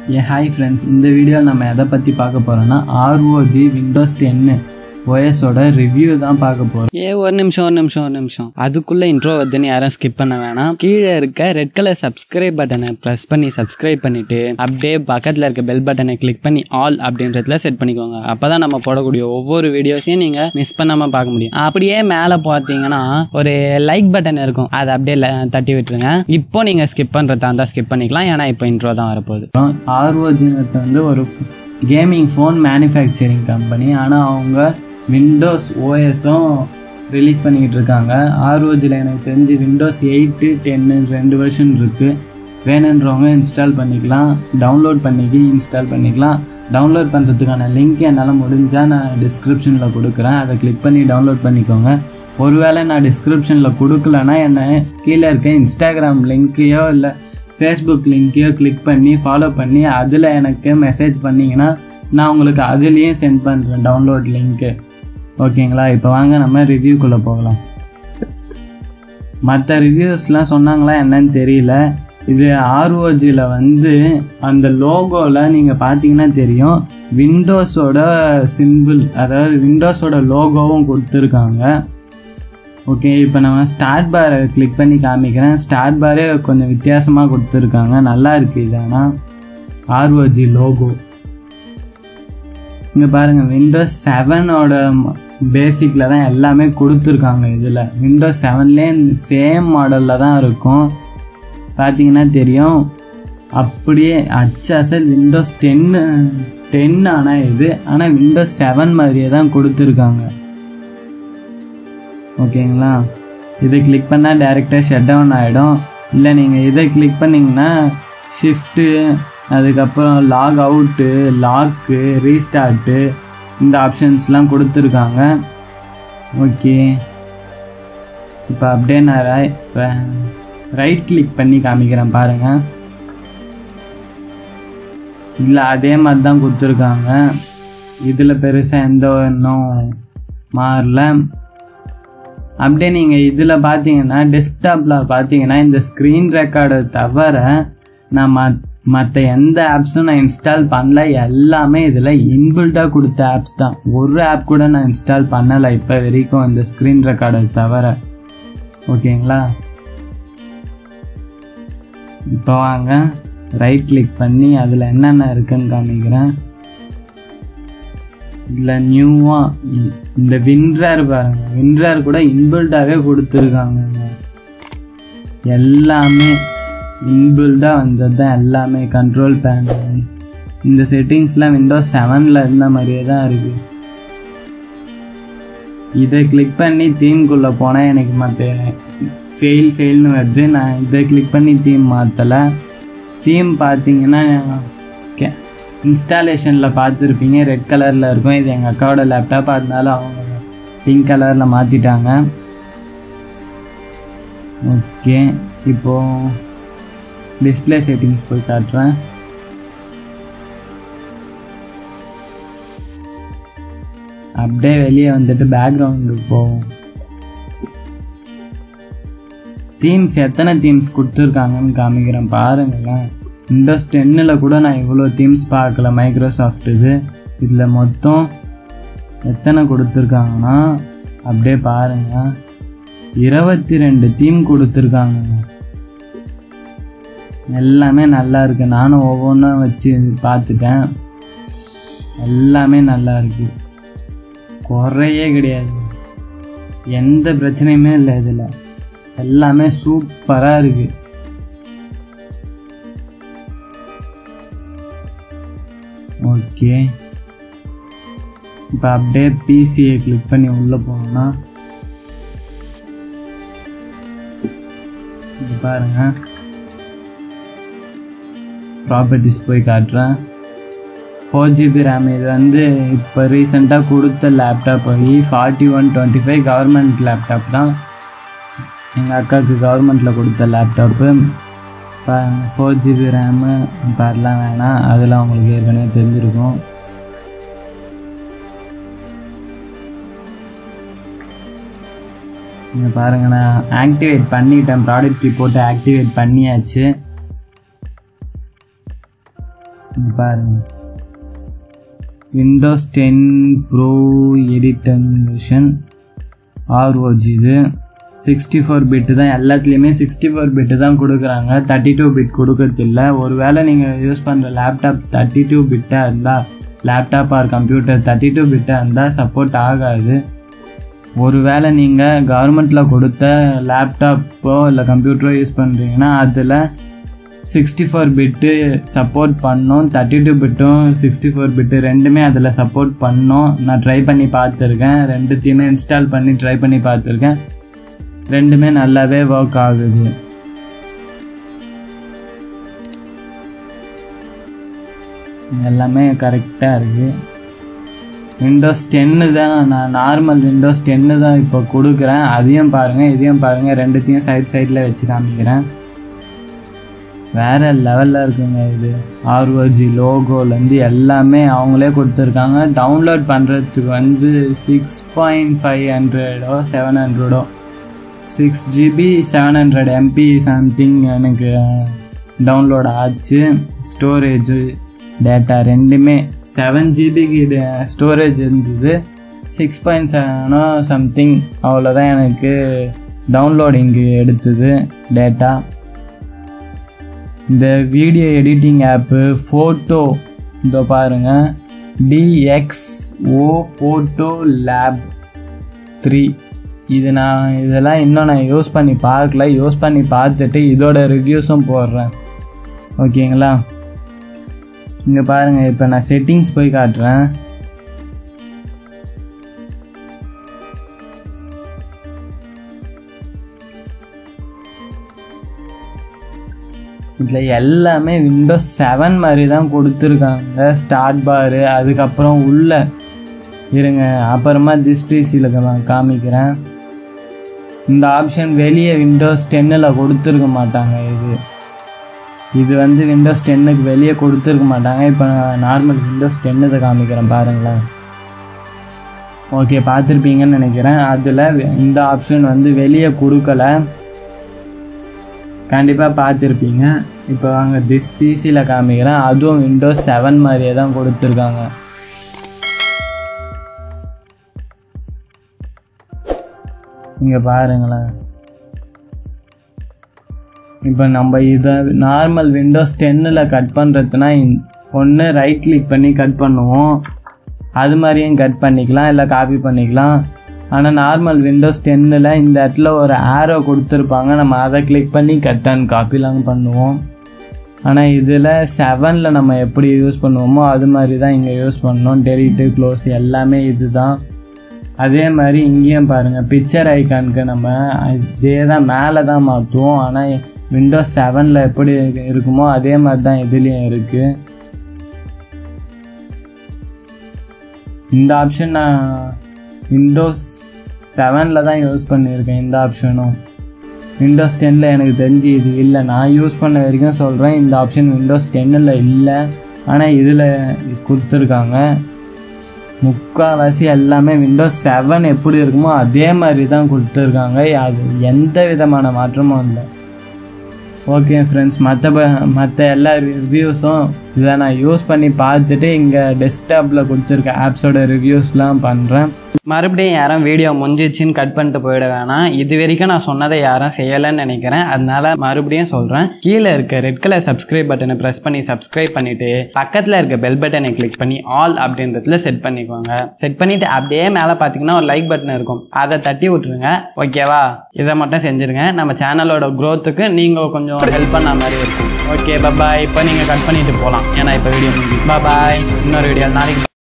ஏ hi friends இந்த வீடியோவில் நம்ம எதை பற்றி பார்க்க போகிறோம்னா ஆர்ஓஜி விண்டோஸ் டென்னு ஓஎஸோட ரிவ்யூ தான் பார்க்க போகிறோம் ஏ ஒரு நிமிஷம் ஒரு நிமிஷம் ஒரு நிமிஷம் அதுக்குள்ள இன்ட்ரோ வருதுன்னு யாரும் ஸ்கிப் பண்ண வேணாம் கீழே இருக்க ரெட் கலர் சப்ஸ்கிரைப் பட்டனை ப்ரெஸ் பண்ணி சப்ஸ்கிரைப் பண்ணிட்டு அப்படியே பக்கத்தில் இருக்க பெல் பட்டனை கிளிக் பண்ணி ஆல் அப்படின்றதுல செட் பண்ணிக்கோங்க அப்பதான் நம்ம போடக்கூடிய ஒவ்வொரு வீடியோஸையும் நீங்க மிஸ் பண்ணாம பார்க்க முடியும் அப்படியே மேலே பார்த்தீங்கன்னா ஒரு லைக் பட்டன் இருக்கும் அதை அப்படியே ல- தட்டி விட்டுருங்க இப்போ நீங்க ஸ்கிப் பண்றதா இருந்தா ஸ்கிப் பண்ணிக்கலாம் ஏன்னா இப்போ இன்ட்ரோ தான் வரப்போகுது ஆர்ஓஜிங்கிறது வந்து ஒரு கேமிங் ஃபோன் மேனுஃபேக்சரிங் கம்பெனி ஆனால் அவங்க விண்டோஸ் ஓஎஸும் ரிலீஸ் பண்ணிக்கிட்டு இருக்காங்க ஆர்ஓஜியில் எனக்கு தெரிஞ்சு விண்டோஸ் எயிட்டு டென்னு ரெண்டு வெர்ஷன் இருக்குது வேணுன்றவங்க இன்ஸ்டால் பண்ணிக்கலாம் டவுன்லோட் பண்ணிக்கி இன்ஸ்டால் பண்ணிக்கலாம் டவுன்லோட் பண்ணுறதுக்கான லிங்க் என்னால் முடிஞ்சால் நான் டிஸ்கிரிப்ஷனில் கொடுக்குறேன் அதை கிளிக் பண்ணி டவுன்லோட் பண்ணிக்கோங்க ஒருவேளை நான் டிஸ்கிரிப்ஷனில் கொடுக்கலன்னா என்ன கீழே இருக்க இன்ஸ்டாகிராம் லிங்க்கையோ இல்லை ஃபேஸ்புக் லிங்க்கையோ கிளிக் பண்ணி ஃபாலோ பண்ணி அதில் எனக்கு மெசேஜ் பண்ணிங்கன்னா நான் உங்களுக்கு அதுலேயும் சென்ட் பண்ணுறேன் டவுன்லோட் லிங்க்கு ஓகேங்களா இப்போ வாங்க நம்ம ரிவ்யூக்குள்ளே போகலாம் மற்ற ரிவ்யூஸ்லாம் சொன்னாங்களா என்னன்னு தெரியல இது ஆர்ஓஜியில் வந்து அந்த லோகோவில் நீங்கள் பார்த்தீங்கன்னா தெரியும் விண்டோஸோட சிம்பிள் அதாவது விண்டோஸோட லோகோவும் கொடுத்துருக்காங்க ஓகே இப்போ நம்ம ஸ்டார்ட் பாரை கிளிக் பண்ணி காமிக்கிறேன் ஸ்டார்ட் பாரே கொஞ்சம் வித்தியாசமாக கொடுத்துருக்காங்க நல்லா இருக்கு இது ஆனால் ஆர்ஓஜி லோகோ இங்கே பாருங்கள் விண்டோஸ் செவனோட பேசிக்கில் தான் எல்லாமே கொடுத்துருக்காங்க இதில் விண்டோஸ் செவன்லேயே சேம் மாடலில் தான் இருக்கும் பார்த்தீங்கன்னா தெரியும் அப்படியே அச்சு அசல் விண்டோஸ் டென்னு டென் ஆனால் இது ஆனால் விண்டோஸ் செவன் மாதிரியே தான் கொடுத்துருக்காங்க ஓகேங்களா இதை கிளிக் பண்ணால் டேரெக்டாக ஷட் டவுன் ஆகிடும் இல்லை நீங்கள் இதை கிளிக் பண்ணிங்கன்னா ஷிஃப்ட்டு அதுக்கப்புறம் லாக் அவுட்டு லாக்கு ரீஸ்டார்ட்டு இந்த ஆப்ஷன்ஸ்லாம் கொடுத்துருக்காங்க ஓகே இப்போ அப்படியே நான் ரைட் கிளிக் பண்ணி காமிக்கிறேன் பாருங்கள் இல்லை அதே மாதிரி தான் கொடுத்துருக்காங்க இதில் பெருசாக எந்த இன்னும் மாறல அப்படியே நீங்கள் இதில் பார்த்தீங்கன்னா டெஸ்க்டாப்பில் பார்த்தீங்கன்னா இந்த ஸ்க்ரீன் ரெக்கார்டை தவிர நான் மற்ற எந்த ஆப்ஸும் நான் இன்ஸ்டால் பண்ணல எல்லாமே இதில் இன்பில்டாக கொடுத்த ஆப்ஸ் தான் ஒரு ஆப் கூட நான் இன்ஸ்டால் பண்ணலை இப்போ வரைக்கும் இந்த ஸ்க்ரீன் ரெக்கார்டை தவிர ஓகேங்களா இப்போ வாங்க ரைட் கிளிக் பண்ணி அதில் என்னென்ன இருக்குன்னு காமிக்கிறேன் இதில் நியூவாக இந்த வின்ரர் பாருங்க வின்ரர் கூட இன்பில்டாகவே கொடுத்துருக்காங்க எல்லாமே இன்பில்டாக வந்தது தான் எல்லாமே கண்ட்ரோல் பேனல் இந்த செட்டிங்ஸ்லாம் விண்டோஸ் செவனில் இருந்த மாதிரியே தான் இருக்குது இதை கிளிக் பண்ணி தீம்குள்ளே போனால் எனக்கு மற்ற ஃபெயில் ஃபெயில்னு வருது நான் இதை கிளிக் பண்ணி தீம் மாற்றலை தீம் பார்த்தீங்கன்னா கே இன்ஸ்டாலேஷனில் பார்த்துருப்பீங்க ரெட் கலரில் இருக்கும் இது எங்கள் அக்காவோட லேப்டாப் அதனால அவங்க பிங்க் கலரில் மாற்றிட்டாங்க ஓகே இப்போது டிஸ்பிளே செட்டிங்ஸ் போய் காட்டுறேன் அப்படியே வெளியே வந்துட்டு பேக்ரவுண்டுக்கு போவோம் தீம்ஸ் எத்தனை தீம்ஸ் கொடுத்துருக்காங்கன்னு காமிக்கிறேன் பாருங்களேன் விண்டோஸ் டென்னில் கூட நான் இவ்வளோ தீம்ஸ் பார்க்கல மைக்ரோசாஃப்ட் இது இதில் மொத்தம் எத்தனை கொடுத்துருக்காங்கன்னா அப்படியே பாருங்க இருபத்தி ரெண்டு தீம் கொடுத்துருக்காங்க எல்லாமே நல்லா இருக்கு நானும் ஒவ்வொன்றும் வச்சு பார்த்துட்டேன் எல்லாமே நல்லா இருக்கு குறையே கிடையாது எந்த பிரச்சனையுமே இல்லை இதில் எல்லாமே சூப்பராக இருக்கு ஓகே இப்போ அப்படியே பிசியை கிளிக் பண்ணி உள்ளே போனோம்னா இது பாருங்க ப்ராப்பர்ட்டிஸ் போய் காட்டுறேன் ஃபோர் ஜிபி ரேம் இது வந்து இப்போ ரீசெண்டாக கொடுத்த laptop E forty one twenty five government laptop தான் எங்கள் அக்காவுக்கு கவர்மெண்ட்டில் கொடுத்த லேப்டாப்பு இப்போ ஃபோர் ஜிபி ரேமு அதெல்லாம் வேணாம் அதெல்லாம் உங்களுக்கு ஏற்கனவே தெரிஞ்சிருக்கும் இங்கே பாருங்க நான் ஆக்டிவேட் பண்ணிட்டேன் ப்ராடக்ட் ரிப்போர்ட்டை ஆக்டிவேட் பண்ணியாச்சு இங்க பாருங்க Windows ten pro edition version ROG இது சிக்ஸ்டி ஃபோர் பிட்டு தான் எல்லாத்துலேயுமே சிக்ஸ்டி ஃபோர் பிட்டு தான் கொடுக்குறாங்க தேர்ட்டி டூ பிட் கொடுக்கறதில்ல ஒருவேளை நீங்கள் யூஸ் பண்ணுற லேப்டாப் தேர்ட்டி டூ பிட்டாக இருந்தால் laptop or computer thirty two பிட்டாக இருந்தால் சப்போர்ட் ஆகாது ஒருவேளை நீங்கள் கவர்மெண்ட்டில் கொடுத்த லேப்டாப்போ இல்லை கம்ப்யூட்டரோ யூஸ் பண்ணுறீங்கன்னா அதில் சிக்ஸ்டி ஃபோர் பிட்டு சப்போர்ட் பண்ணோம் தேர்ட்டி டூ பிட்டும் சிக்ஸ்டி ஃபோர் பிட்டு ரெண்டுமே அதில் சப்போர்ட் பண்ணோம் நான் ட்ரை பண்ணி பார்த்துருக்கேன் ரெண்டுத்தையுமே இன்ஸ்டால் பண்ணி ட்ரை பண்ணி பார்த்துருக்கேன் ரெண்டுமே நல்லாவே ஒர்க் ஆகுது எல்லாமே கரெக்டாக இருக்குது விண்டோஸ் டென்னு தான் நான் நார்மல் விண்டோஸ் டென்னு தான் இப்போ கொடுக்குறேன் அதையும் பாருங்கள் இதையும் பாருங்கள் ரெண்டுத்தையும் சைட் சைடில் வச்சு காமிக்கிறேன் வேறு லெவலில் இருக்குங்க இது ஆர்ஓஜி லோகோலேருந்து எல்லாமே அவங்களே கொடுத்துருக்காங்க டவுன்லோட் பண்ணுறதுக்கு வந்து சிக்ஸ் பாயிண்ட் ஃபைவ் ஹண்ட்ரடோ செவன் ஹண்ட்ரடோ six GB seven hundred MB something எனக்கு டவுன்லோட் ஆச்சு ஸ்டோரேஜு டேட்டா ரெண்டுமே செவன் ஜிபிக்கு ஸ்டோரேஜ் இருந்தது சிக்ஸ் பாயிண்ட் செவனோ சம்திங் அவ்வளோதான் எனக்கு டவுன்லோடிங்கு எடுத்தது டேட்டா இந்த வீடியோ எடிட்டிங் ஆப்பு ஃபோட்டோ இதோ பாருங்கள் டிஎக்ஸ்ஓ ஃபோட்டோ லேப் த்ரீ இது நான் இதெல்லாம் இன்னும் நான் யூஸ் பண்ணி பார்க்கல யூஸ் பண்ணி பார்த்துட்டு இதோட ரிவ்யூஸும் போடுறேன் ஓகேங்களா இங்கே பாருங்கள் இப்போ நான் செட்டிங்ஸ் போய் காட்டுறேன் இதில் எல்லாமே விண்டோஸ் செவன் மாதிரி தான் கொடுத்துருக்காங்க ஸ்டார்ட் பாரு அதுக்கப்புறம் உள்ள இருங்க அப்புறமா திஸ் பிசியில் காமிக்கிறேன் இந்த ஆப்ஷன் வெளியே விண்டோஸ் டென்னில் கொடுத்துருக்க மாட்டாங்க இது இது வந்து விண்டோஸ் டென்னுக்கு வெளியே கொடுத்துருக்க மாட்டாங்க இப்போ நான் நார்மல் விண்டோஸ் டென்னு காமிக்கிறேன் பாருங்களேன் ஓகே பார்த்துருப்பீங்கன்னு நினைக்கிறேன் அதில் இந்த ஆப்ஷன் வந்து வெளியே கொடுக்கல கண்டிப்பாக பார்த்துருப்பீங்க இப்போ வாங்க திஸ் பிசியில் காமிக்கிறேன் அதுவும் விண்டோஸ் செவன் மாதிரியே தான் கொடுத்துருக்காங்க இங்கே பாருங்களேன் இப்போ நம்ம இதை நார்மல் விண்டோஸ் டென்னில் கட் பண்ணுறதுனா ஒன்று ரைட் கிளிக் பண்ணி கட் பண்ணுவோம் அது மாதிரியும் கட் பண்ணிக்கலாம் இல்லை காப்பி பண்ணிக்கலாம் ஆனால் நார்மல் விண்டோஸ் டென்னில் இந்த இடத்துல ஒரு ஆரோ கொடுத்துருப்பாங்க நம்ம அதை கிளிக் பண்ணி கட் அண்ட் காப்பிலாம் பண்ணுவோம் ஆனால் இதில் செவனில் நம்ம எப்படி யூஸ் பண்ணுவோமோ அது மாதிரி தான் இங்கே யூஸ் பண்ணோம் டெலிட்டு க்ளோஸ் எல்லாமே இது தான் அதே மாதிரி இங்கேயும் பாருங்கள் பிக்சர் ஐக்கானுக்கு நம்ம இதே தான் மேலே தான் மாற்றுவோம் ஆனால் விண்டோஸ் செவனில் எப்படி இருக்குமோ அதே மாதிரி தான் இதுலேயும் இருக்குது இந்த ஆப்ஷன் நான் விண்டோஸ் செவனில் தான் யூஸ் பண்ணியிருக்கேன் இந்த ஆப்ஷனும் விண்டோஸ் டென்னில் எனக்கு தெரிஞ்சு இது இல்லை நான் யூஸ் பண்ண வரைக்கும் சொல்கிறேன் இந்த ஆப்ஷன் விண்டோஸ் டென்னில் இல்லை ஆனால் இதில் கொடுத்துருக்காங்க முக்கால்வாசி எல்லாமே விண்டோஸ் செவன் எப்படி இருக்குமோ அதே மாதிரி தான் கொடுத்துருக்காங்க அது எந்த விதமான மாற்றமும் இல்லை ஓகே ஃப்ரெண்ட்ஸ் மற்ற மற்ற எல்லா ரிவ்யூஸும் இதை நான் யூஸ் பண்ணி பார்த்துட்டு இங்கே டெஸ்க்டாப்பில் கொடுத்துருக்க ஆப்ஸோட ரிவ்யூஸ்லாம் பண்ணுறேன் மறுபடியும் யாரும் வீடியோ முடிஞ்சிச்சுன்னு கட் பண்ணிட்டு போயிட வேணாம் இது வரைக்கும் நான் சொன்னதை யாரும் செய்யலைன்னு நினைக்கிறேன் அதனால மறுபடியும் சொல்கிறேன் கீழே இருக்க ரெட் கலர் சப்ஸ்கிரைப் பட்டனை ப்ரெஸ் பண்ணி சப்ஸ்கிரைப் பண்ணிட்டு பக்கத்தில் இருக்க பெல் பட்டனை கிளிக் பண்ணி ஆல் அப்படின்றதுல செட் பண்ணிக்கோங்க செட் பண்ணிட்டு அப்படியே மேலே பார்த்தீங்கன்னா ஒரு லைக் பட்டன் இருக்கும் அதை தட்டி விட்டுருங்க ஓகேவா இதை மட்டும் செஞ்சுருங்க நம்ம சேனலோட க்ரோத்துக்கு நீங்கள் கொஞ்சம் ஹெல்ப் பண்ண மாதிரி இருக்கும் ஓகே பபாய் இப்போ நீங்கள் கட் பண்ணிட்டு போகலாம் ஏன்னா இப்போ வீடியோ முடிஞ்சு பாய் இன்னொரு வீடியோ நாளைக்கு